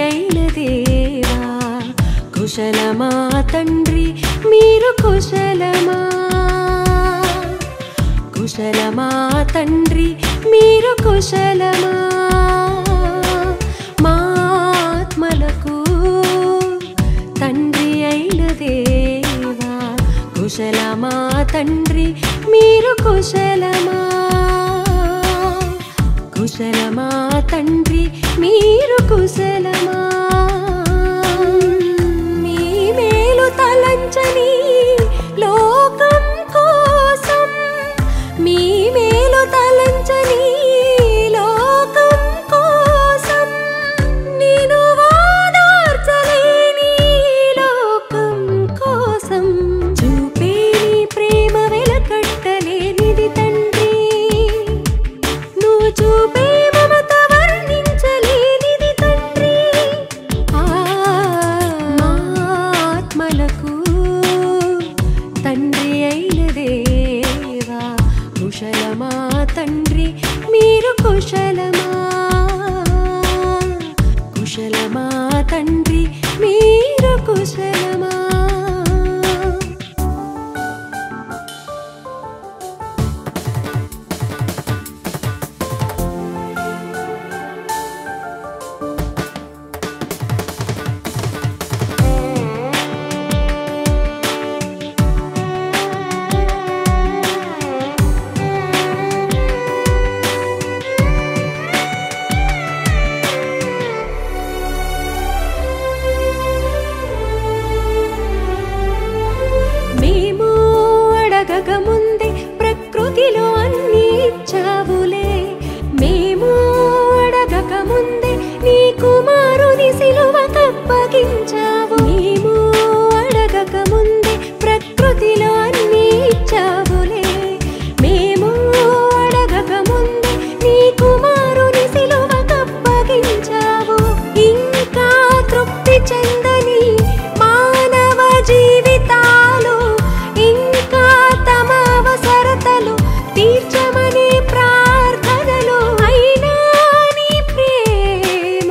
అయిన దేవా కుశలమా తండ్రి మీరు కుశలమా కుశలమా తండ్రి మీరు కుశలమా మా ఆత్మలకు తండ్రి అయిన దేవా కుశలమా తండ్రి మీరు కుశలమా కుశలమా తండ్రి మీరు కుశలమా మీ మేలు తలంచని లోకం కోసం మీ మేలు తలంచని లోకం కోసం నేను వాదార్చలేని లోకం కోసం చూపే నీ ప్రేమ వెలకట్టలేనిది తండ్రి నువ్వు చూపే మమత వర్ణించలేనిది తండ్రి ఆ మా ఆత్మలకు తండ్రి అయిన దేవా కుశలమా తండ్రి మీరు కుశలమా కుశలమా తండ్రి మీరు కుశలమా మేము అడగక ముందే ప్రకృతిలో అన్ని ఇచ్చావులే మేము అడగక ముందే నీ కుమారుని సిలువ కప్పగించావు మేము అడగక ముందే ప్రకృతిలో అన్ని ఇచ్చావులే మేము అడగక ముందే నీ కుమారుని సిలువ కప్పగించావు ఇంకా తృప్తి చెందని మానవ జీవితాలు ఇంకా తమ అవసరతలు తీర్చమని ప్రార్థనలు అయినా నీ ప్రేమ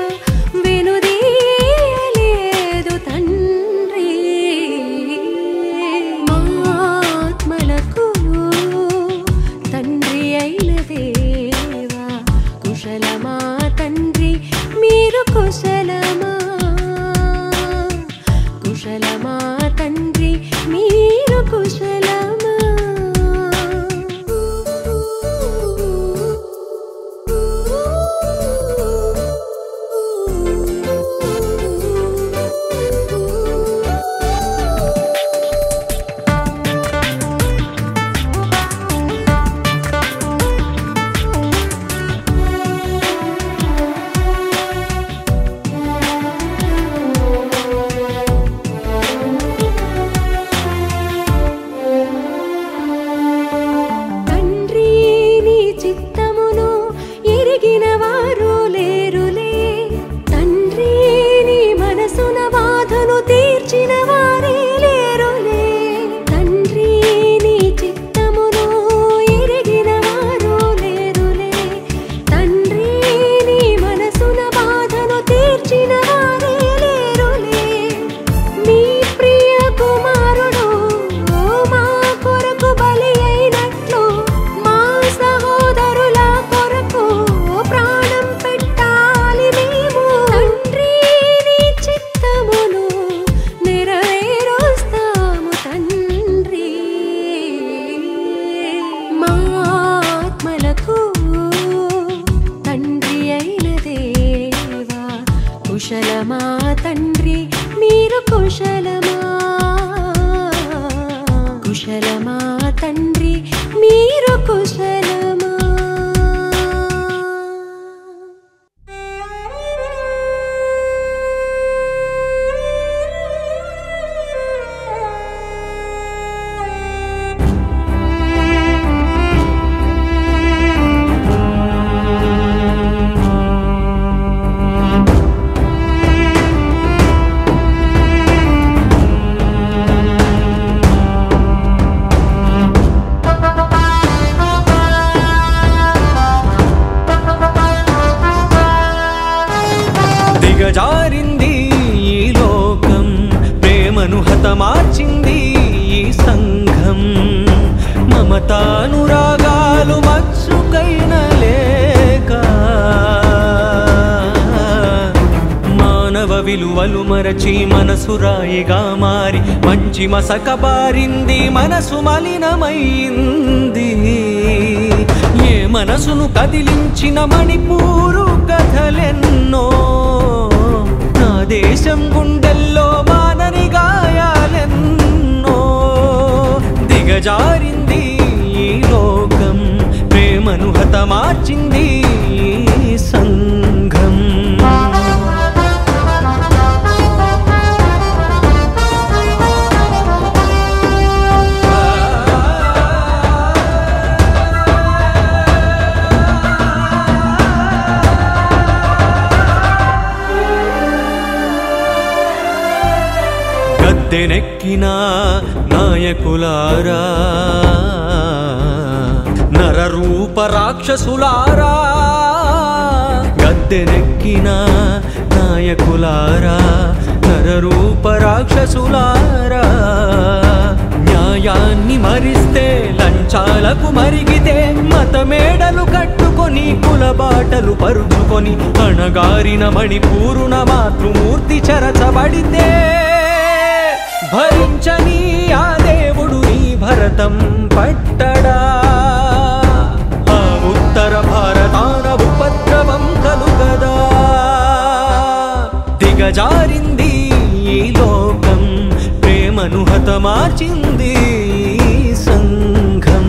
వెనుదీయలేదు తండ్రి మా ఆత్మలకు తండ్రి అయిన దేవా కుశలమా తండ్రి మీరు కుశలమా కుశలమా తండ్రి మీరు కుశలమా తండ్రి నీ చిత్తమును ఎరిగిన వారు లేరులే తండ్రి నీ మనసున బాధను తీర్చిన వారే లేరులే తండ్రి నీ చిత్తమును ఎరిగిన వారు లేరులే తండ్రి నీ మనసున బాధను తీర్చిన వారే లేరులే నీ ప్రియ కుమారుడు మా కొరకు బలి అయినట్లు మా సహోదరుల కొరకు ప్రాణం పెట్టాలి మేము తండ్రి నీ చిత్తమును నెరవేరుస్తాము తండ్రి మా ఆత్మలకు తండ్రి అయిన దేవా కుశలమా తండ్రి మీరు కుశలమా కుశలమా తండ్రి మీరు కుశలమా ఆ మానవ విలువలు మరచి మనసు రాయిగా మారి మంచి మసక బారింది మనసు మలినమైంది ఏ మనసును కదిలించిన మణిపూరు కథలెన్నో నా దేశం గుండెల్లో మానని గాయాలెన్నో దిగజారింది ఈ లోకం ప్రేమను హతమార్చింది ఈ సంఘం గద్దెనెక్కిన నాయకులారా నరరూప రాక్షసులారా గద్దెనెక్కిన నాయకులారా నరరూప రాక్షసులారా న్యాయాన్ని మరిస్తే లంచాలకు మరిగితే మతమేడలు కట్టుకొని కులబాటలు పరుచుకొని అణగారిన మణిపూరున మాతృమూర్తి చరచబడితే భరించని ఆ దేవుడు నీ భరతం పట్టడా ఆ ఉత్తర భారతాన ఉపద్రవం కలుగదా దిగజారింది ఈ లోకం ప్రేమను హతమార్చింది ఈ సంఘం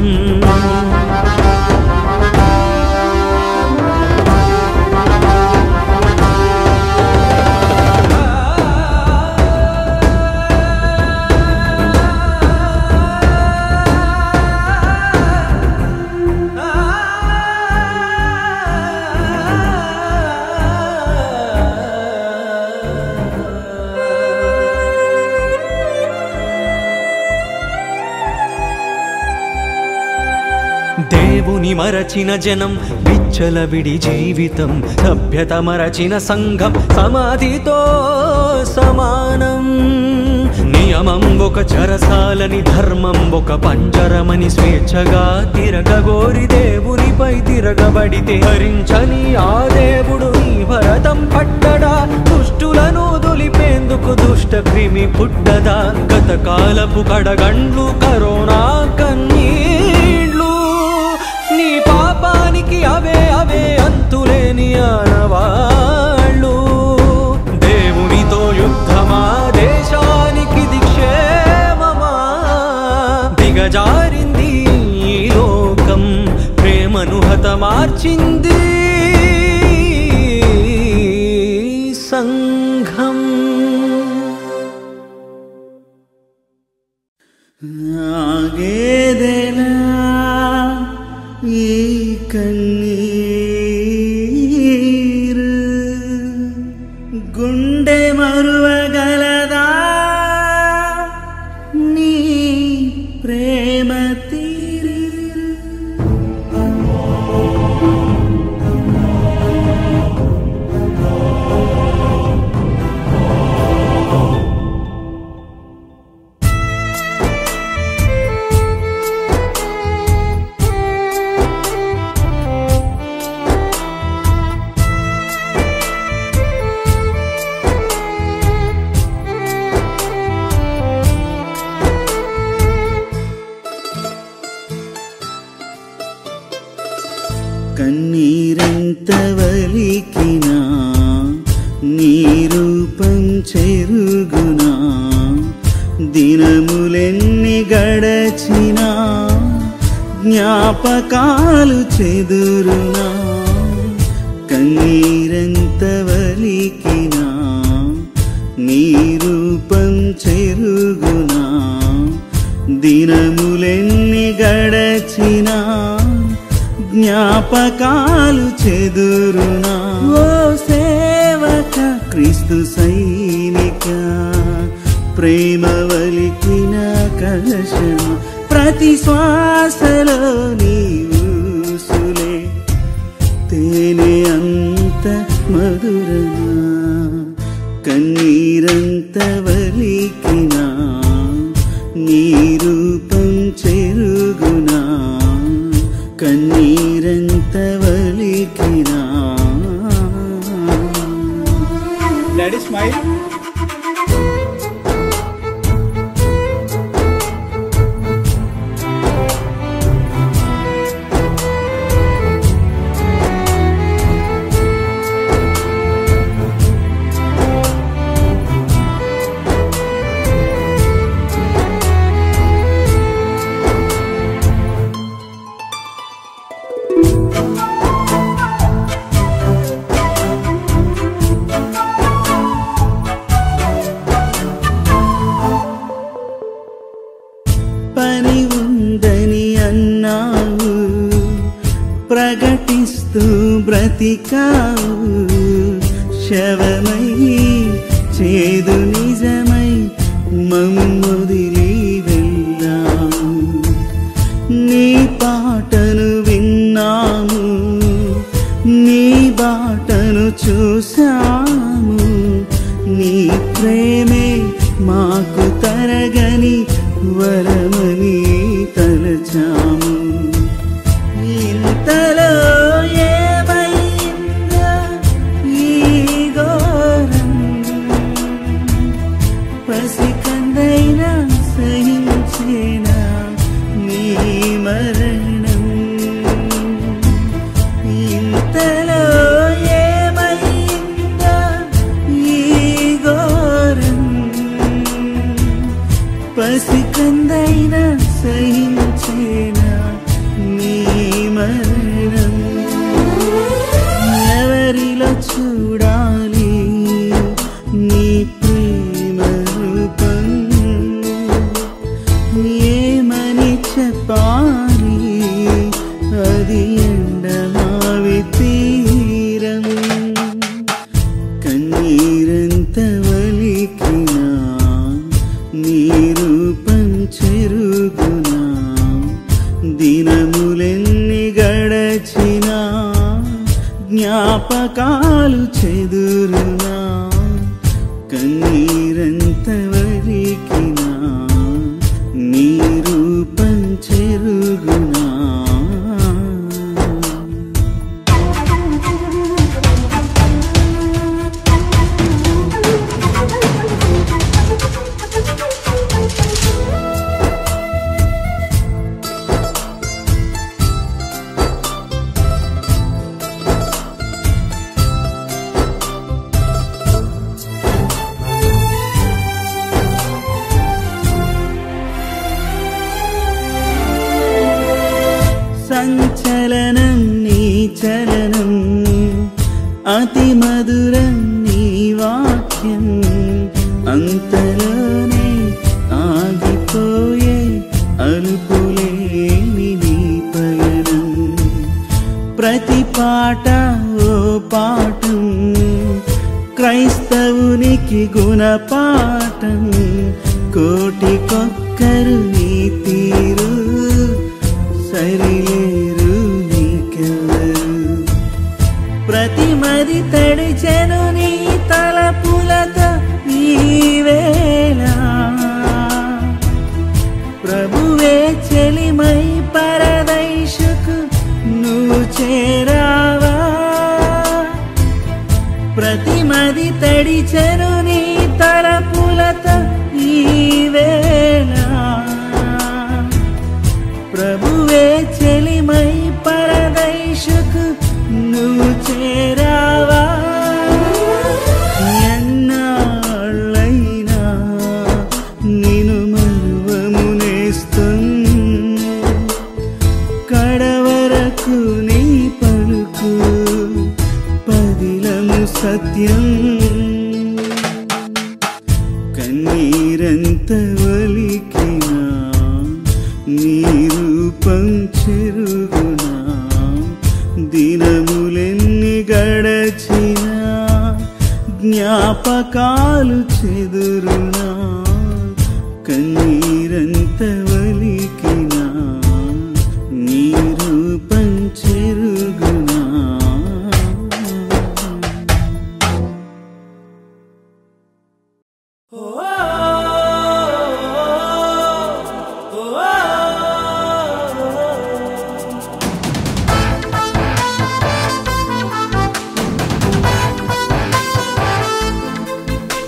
దేవుని మరచిన జనం విచ్చలవిడి జీవితం సభ్యత మరచిన సంఘం సమాధితో సమానం నియమం ఒక చరసాలని ధర్మం ఒక పంజరమని స్వేచ్ఛగా తిరగగోరి దేవునిపై తిరగబడితే హరించని ఆ దేవుడు నీ భరతం పట్టడా దుష్టులను దులిపేందుకు దుష్ట క్రిమి పుట్టదా గత కాలపు కడగండ్లు కరోనా కన్నీళ్ళు నీ పాపానికి అవే అవే అంతులేని ఆనవాళ్ళు దేవునితో యుద్ధమా దేశానికి దిక్షేమమా దిగజారింది ఈ లోకం ప్రేమను హతమార్చింది సంఘం ఆగేదెలా ఈ కన్నీరు గుండె మరువగలదా నీ ప్రేమ తీరు కన్నీరెంత వలికినా నీ రూపం చెరుగునా దినములెన్ని గడచినా జ్ఞాపకాలు చెదురునా కన్నీరెంత వలికినా నీ రూపం చెరుగునా దినములెన్ని గడచినా జ్ఞాపకాలు చెదురునా ఓ సేవక క్రీస్తు సైనిక ప్రేమ వలికిన కలశం ప్రతి శ్వాసలో నీ ఊసులే తేనె అంత మధురమా కన్నీరంత వలికినా నీ రూపం చెరుగునా కన్నీరంత వలికినా డాడీ స్మైల్ స్మైల్ పని ఉందని అన్నావు ప్రకటిస్తూ బ్రతికావు శవమై చేదు నిజమై మమ్మొదిలి వెళ్ళాము నీ పాటను విన్నాము నీ బాటను చూసాము నీ ప్రేమే మాకు తరగని వరమని తలచాము ఇంతలో ఏమైందో ఈ ఘోరం పసికందైనా సహించేనా నీ మరణం ఇంతలో ఏమైందో ఈ ఘోరం పసికందైనా సహించేనా నీ మరణం ఎవరిలో చూడాలి నీ ప్రేమ రూపం ఏమని చెప్పాలి అది ఎండమావి తీరం కన్నీరంత వలికినా నీ రూపం చెరుగునా దినములెన్ని గడచినా జ్ఞాపకాలు చెదురునా కన్నీరంత వలికినా నీ రూపం చెరుగునా సంచలనం నీ చలనం అతి మధురం నీ వాక్యం అంతలోనే ఆగిపోయే అలుపులేని నీ పయనం ప్రతి పాట ఓ పాఠం క్రైస్తవునికి గుణపాఠం కోటికొక్కరు నీ తీరు సరిలేరు నీకెవరు ప్రతి మది తడిచెను నీ తలపులతో ఈ వేళ ప్రభువే చెలిమై పరదైషుకు నువ్వు చేరావా ప్రతి మది తడిచెను నీ తలపులతో ఈ వేళ ప్రభువే చెలిమై పరదైషుకు నువ్వు చేరావా ఎన్నాళ్ళైనా నిను మరువమునేస్తుం కడవరకు నీ పలుకు పదిలము సత్యం కన్నీరంత వలికినా నీ రూపం చెరుగునా దినములెన్ని గడచినా జ్ఞాపకాలు చెదురునా కన్నీరంత వలికినా నీ రూపం చెరుగునా ఆ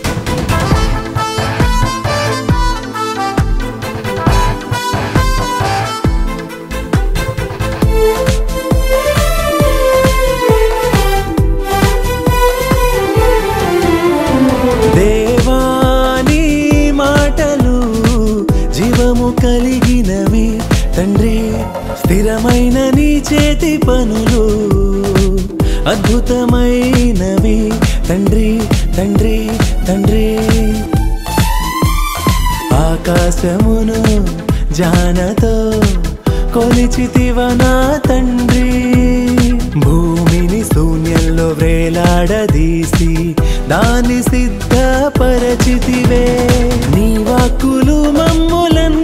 స్థిరమైన నీ చేతి పనులు అద్భుతమైనవి తండ్రి తండ్రి తండ్రి ఆకాశమును జానతో కొలిచితివ నా తండ్రి భూమిని శూన్యంలో వ్రేలాడదీసి దాన్ని సిద్ధపరచితివే నీ వాక్కులు మమ్ములన్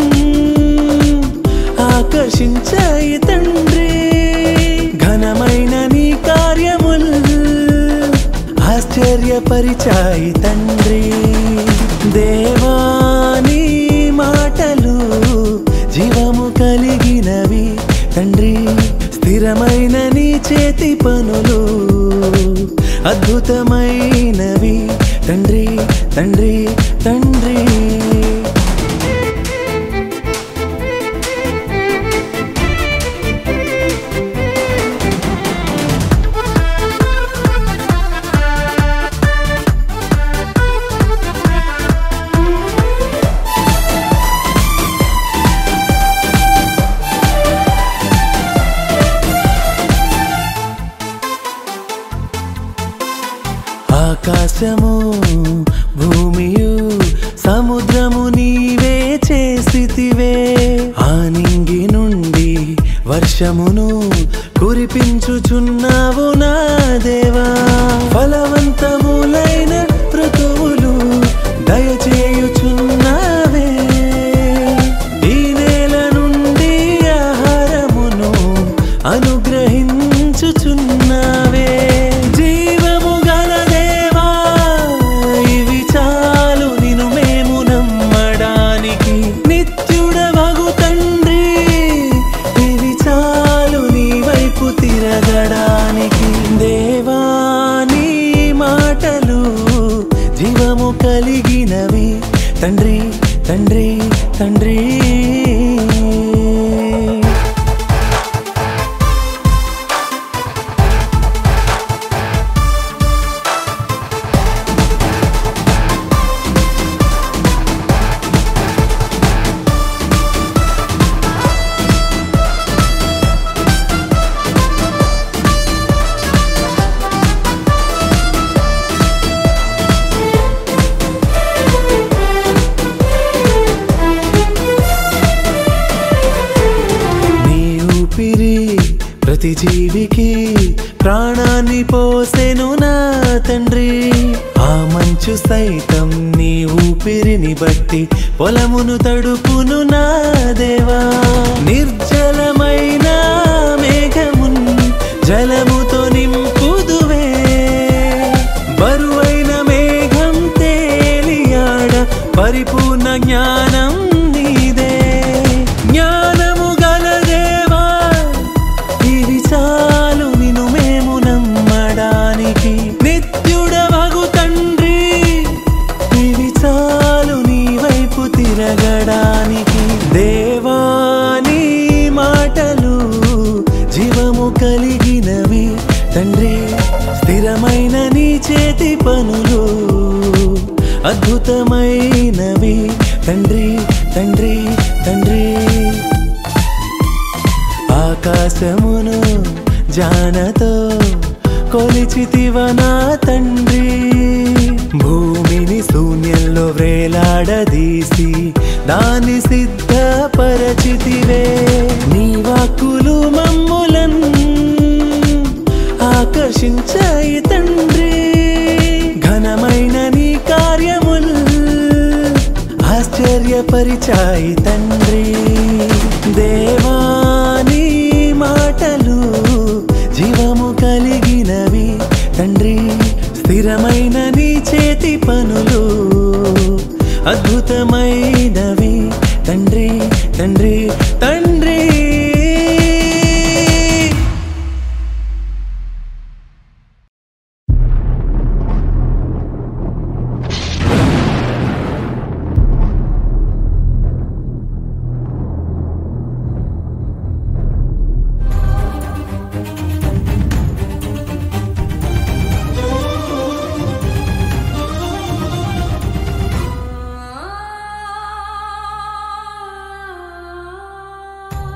ఆకర్షించాయి తండ్రి ఘనమైన నీ కార్యముల్ ఆశ్చర్యపరిచాయి తండ్రి దేవాని మాటలు జీవము కలిగినవి తండ్రి స్థిరమైన నీ చేతి పనులు అద్భుతమైనవి తండ్రి తండ్రి తండ్రి ఆకాశము భూమియు సముద్రము నీవే చేసితివే ఆనింగి నుండి వర్షమును కురిపించుచున్నావు నా దేవా ఫలవంతములైన ఋతువులు దయచేయుచున్నావే ఈ నేల నుండి ఆహారమును అనుగ్రహించుచున్నావే జీవము గల దేవా ఇవి చాలు నిను మేము నమ్మడానికి నిత్యుడవగు తండ్రి ఇవి చాలు నీ వైపు తిరగడానికి దేవా నీ మాటలు జీవము కలిగినవి తండ్రి తండ్రి తండ్రి నీ ఊపిరి ప్రతి జీవికి ప్రాణాన్ని పోసెను నా తండ్రి ఆ మంచు సైతం నీ ఊపిరిని బట్టి పొలమును తడుపును నా దేవా నిర్జలమైన మేఘమున్ జలముతో నింపుదువే బరువైన మేఘం తేలియాడ పరిపూర్ణ జ్ఞానం నీదే జ్ఞానము గల దేవా ఇవి చాలు నిను మేము నమ్మడానికి నిత్యుడవగు తండ్రి ఇవి చాలు నీ వైపు తిరగడానికి దేవాని మాటలు జీవము కలిగినవి తండ్రి స్థిరమైన నీ చేతి పనులు అద్భుతమైనవి తండ్రి తండ్రి తండ్రి ఆకాశమును జానతో కొలిచితివ నా తండ్రి భూమిని శూన్యంలో వ్రేలాడదీసి దాన్ని సిద్ధపరచితివే నీ వాక్కులు మమ్ములన్ ఆకర్షించాయి తండ్రి ఘనమైన నీ కార్యముల్ ఆశ్చర్యపరిచాయి తండ్రి దేవాని మాటలు జీవము కలిగినవి తండ్రి స్థిరమైన నీ చేతి పనులు అద్భుతమైనవి తండ్రి తండ్రి తండ్రి ఆ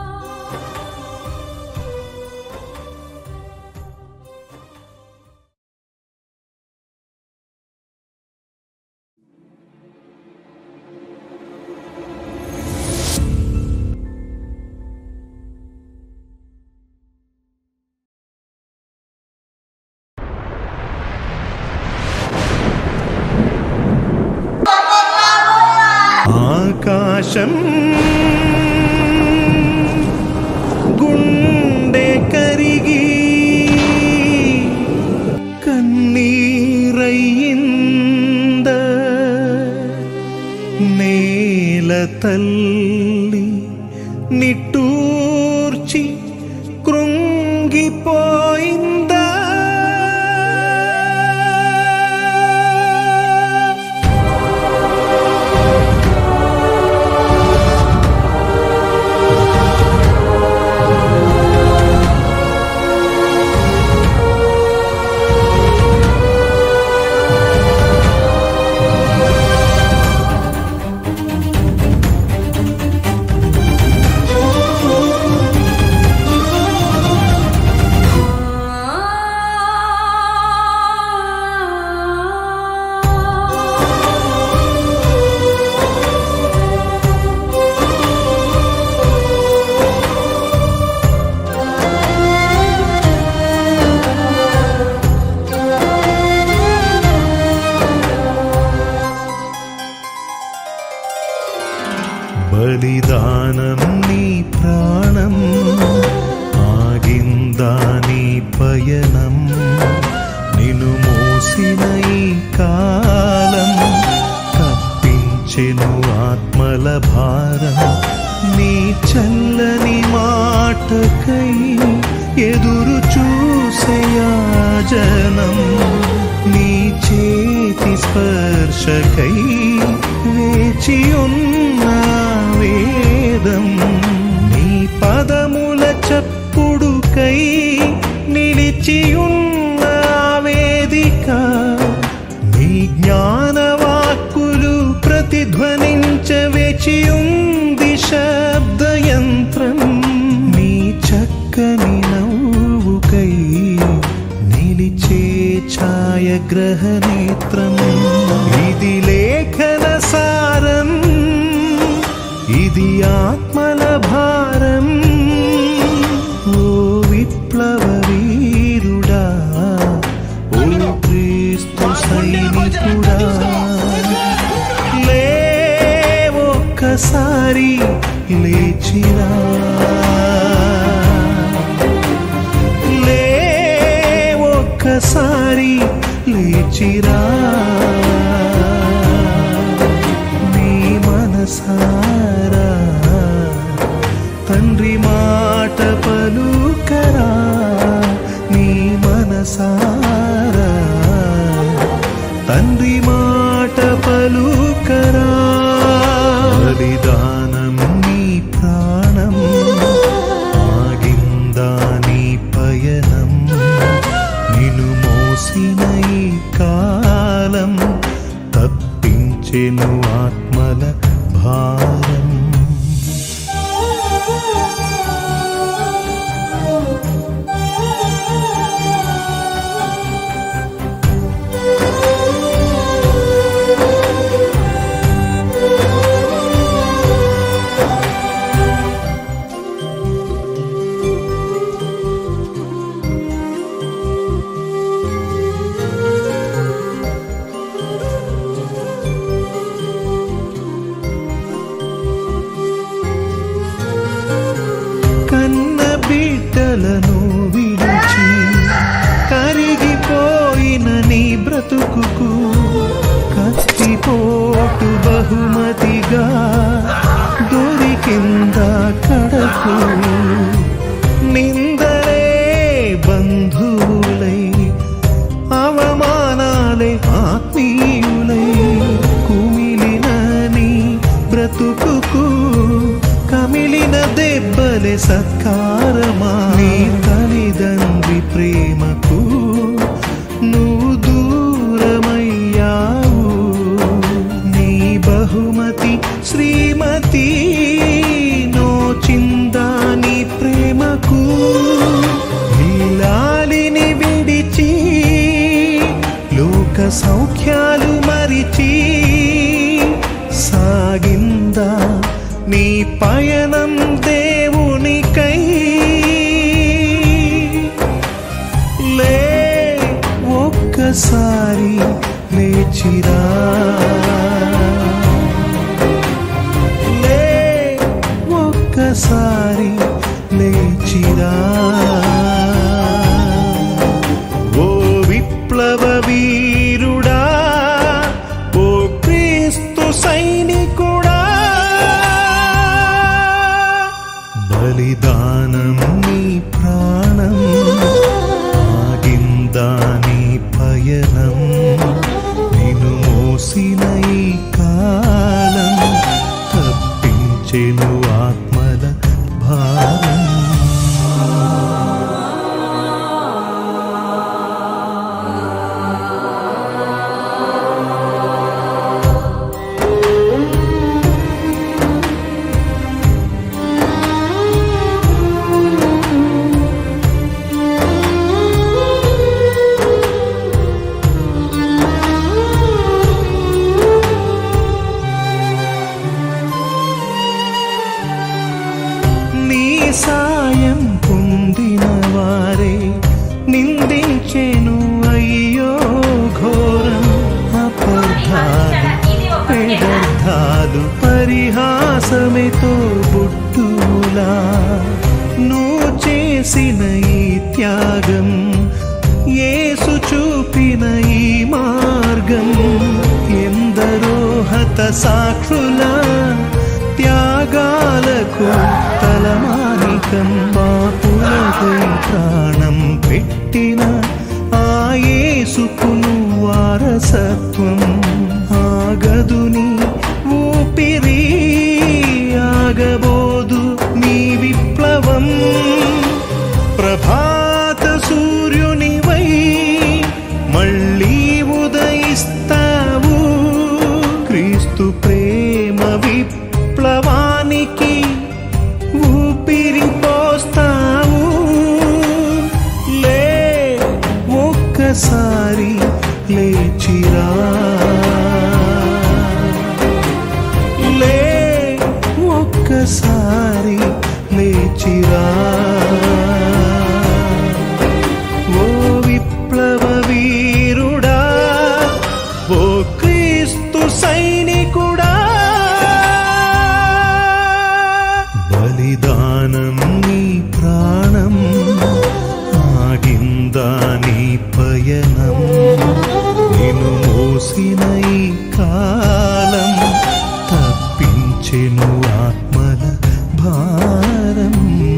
ఆకాశం గుండె కరిగి కన్నీరయ్యింద నేల తల్లి నిట్టూర్చి కృంగిపోయిందా బలిదానం నీ ప్రాణం ఆగిందా నీ పయనం నిన్ను మోసిన ఈ కాలం తప్పించెను ఆత్మల భారం నీ చల్లని మాటకై ఎదురు చూసే జనం నీ చేతి స్పర్శకై వేచి ఉన్న వేదం నీ పదముల చప్పుడుకై నిలిచి ఉన్న వేదిక నీ జ్ఞానవాక్కులు ప్రతిధ్వనించ వేచి ఉంది శబ్దయంత్రం నీ చక్కని నవ్వుకై నిలిచే ఛాయగ్రహ నేత్రం ఇది లేఖన సారం ఇది ఆత్మల భారం ఓ విప్లవ వీరుడా ఓ క్రీస్తు సైనికుడా లే ఒక్కసారి లేచిరా లే ఒక్కసారి లేచిరా నీ మనసారా తండ్రి మాట పలుకరా నీ మనసారా తండ్రి మాట పలుకరా బలిదానం నీ ప్రాణం ఆగిందా నీ పయనం నిన్ను మోసిన ఈ కాలం తప్పించెను ఆత్మల భారం కన్న బిడ్డలను విడిచి కరిగిపోయిన నీ బ్రతుకుకు కత్తిపోటు బహుమతిగా దొరికింద కడకు నిందలే బంధువులై అవమానాలే ఆత్మీయులై కుమిలిన నీ బ్రతుకుకు కమిలిన దెబ్బలే సత్కారమా నీ తల్లిదండ్రి ప్రేమకు నువ్వు దూరమయ్యావు నీ బహుమతి శ్రీమతి నోచిందా నీ ప్రేమకు నీలాలిని విడిచి లోక సౌఖ్యాలు మరిచి సాగిందా నీ పయనం దేవునికై లే ఒక్కసారి లేచిరా సైనికుడా బలిదానం నీ ప్రాణం ఆగిందా నీ పయనం నిన్ను మోసిన ఈ కాలం తప్పించెను ఆత్మల భారం నీ సాయం పొందిన వారే నిందించెను అయ్యో ఘోరం అపర్ధాలు పెడర్థాలు పరిహాసమితో బుట్టులా నువ్వు చేసిన ఈ త్యాగం యేసు చూపిన ఈ మార్గం ఎందరో హత సాక్షుల త్యాగాలకు తలమానికం పాపులకై ప్రాణం పెట్టిన ఆ యేసుకును వారసత్వం ఆగదుని ఊపిరి ఆగబోదు నీ విప్లవం ప్రభాత సూర్యునివై మళ్ళీ ఉదయిస్తావు క్రీస్తు ప్రేమ విప్లవానికి ఊపిరి పోస్తావు లే ఒక్కసారి లేచిరా లే ఒక్కసారి లేచిరా ఓ విప్లవ వీరుడా ఓ క్రీస్తు సైనికుడా బలిదానం నీ ప్రాణం ఆగిందా నీ పయనం నిన్ను మోసిన ఈ కాలం తప్పించెను ఆత్మల భారం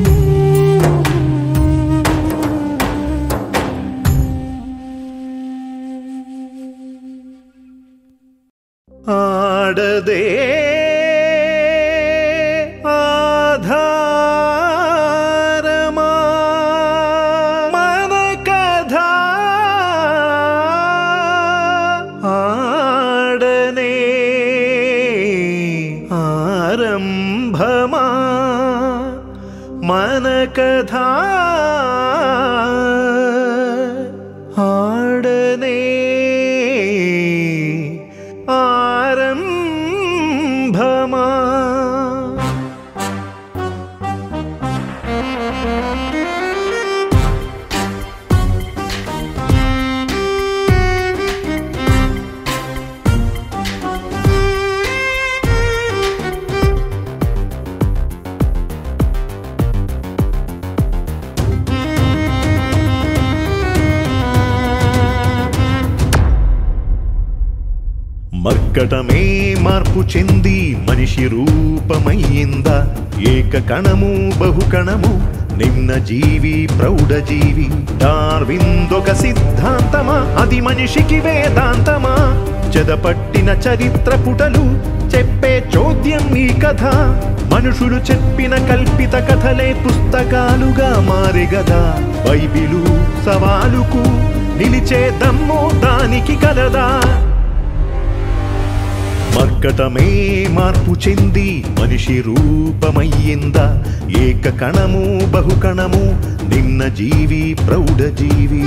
ఆడదే ఆధారమా మన కథ ఆడనే ఆరంభమా మన కథ ఆడనే ఆరంభమా మర్కటమే మార్పు చెంది మనిషి రూపమయ్యిందా ఏక కణము బహుకణము నిన్న జీవి ప్రౌఢ జీవి డార్విందొక సిద్ధాంతమా అది మనిషికి వేదాంతమా చెదపట్టిన చరిత్ర పుటలు చెప్పే చోద్యం ఈ కథ మనుషులు చెప్పిన కల్పిత కథలే పుస్తకాలుగా మారెగదా బైబిలు సవాలుకు నిలిచే దమ్ము దానికి కలదా మర్కటమే మార్పు చెంది మనిషి రూపమయ్యిందా ఏక కణము బహుకణము నిన్న జీవి ప్రౌఢ జీవి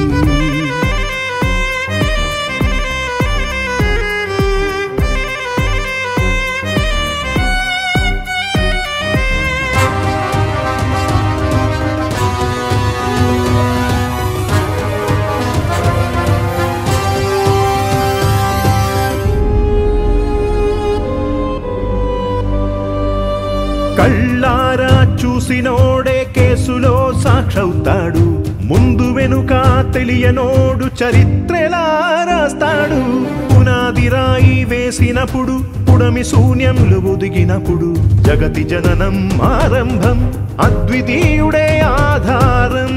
కళ్ళారా చూసినోడే కేసులో సాక్షవుతాడు ముందు వెనుక తెలియనోడు చరిత్రలా రాస్తాడు పునాది రాయి వేసినప్పుడు పుడమి శూన్యంలో ఒదిగినప్పుడు జగతి జననం ఆరంభం అద్వితీయుడే ఆధారం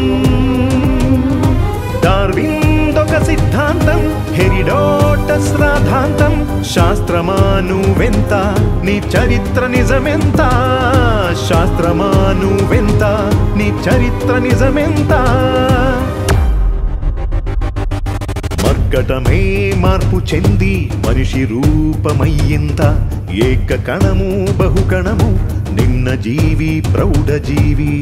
డార్విందొక సిద్ధాంతం హెరిడోటస్ రాధాంతం శాస్త్రమాను వెంత నీ చరిత్ర నిజమెంత శాస్త్రమాను వెంత నీ చరిత్ర నిజమెంత మర్కటమే మార్పు చెంది మనిషి రూపమయ్యింత ఏక కణము బహుకణము నిన్న జీవి ప్రౌఢ జీవి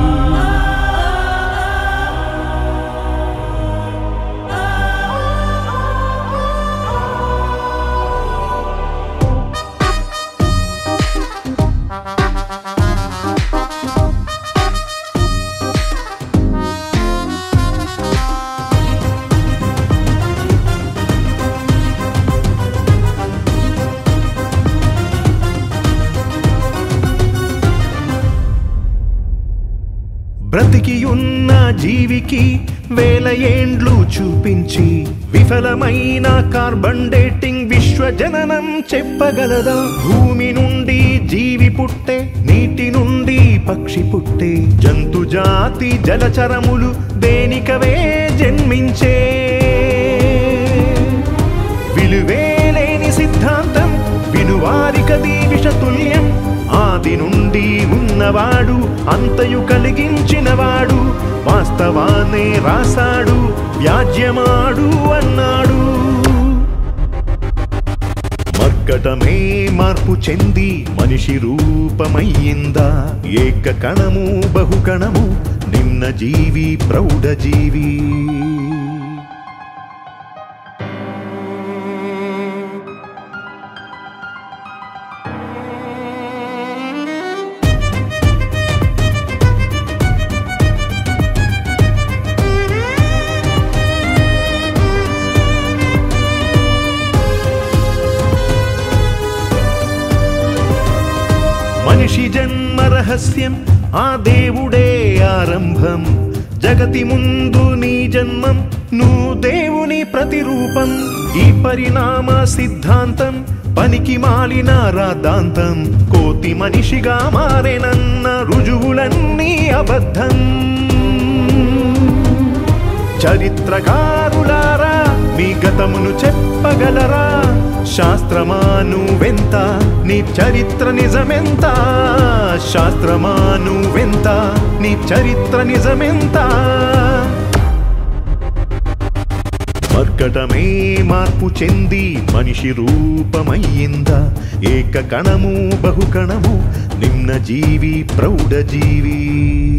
బ్రతికి ఉన్న జీవికి వేల ఏండ్లు చూపించి విఫలమైన కార్బన్ డేటింగ్ విశ్వజననం చెప్పగలదా భూమి నుండి జీవి పుట్టే నీటి నుండి పక్షి పుట్టే జంతు జాతి జలచరములు దేనికవే జన్మించే విలువేలేని సిద్ధాంతం వినువారికది విషతుల్యం ఆది నుండి ఉన్నవాడు అంతయు కలిగించినవాడు వాస్తవాన్నే రాశాడు వ్యాజ్యమాడు అన్నాడు మర్కటమే మార్పు చెంది మనిషి రూపమయ్యిందా ఏక కణము బహుకణము నిన్న జీవి ప్రౌఢ జీవి మనిషి జన్మ రహస్యం ఆ దేవుడే ఆరంభం జగతి ముందు నీ జన్మం నువ్వు దేవుని ప్రతిరూపం ఈ పరిణామ సిద్ధాంతం పనికి మాలిన రాద్ధాంతం కోతి మనిషిగా మారేనన్న రుజువులన్నీ అబద్ధం చరిత్రకారులారా మీ గతమును చెప్పగలరా శాస్త్రమాను వెంత నీ చరిత్ర నిజమెంత శాస్త్రమాను వెంత నీ చరిత్ర నిజమెంత మర్కటమే మార్పు చెంది మనిషి రూపమయ్యిందా ఏక కణము బహుకణము నిమ్న జీవి ప్రౌఢ జీవి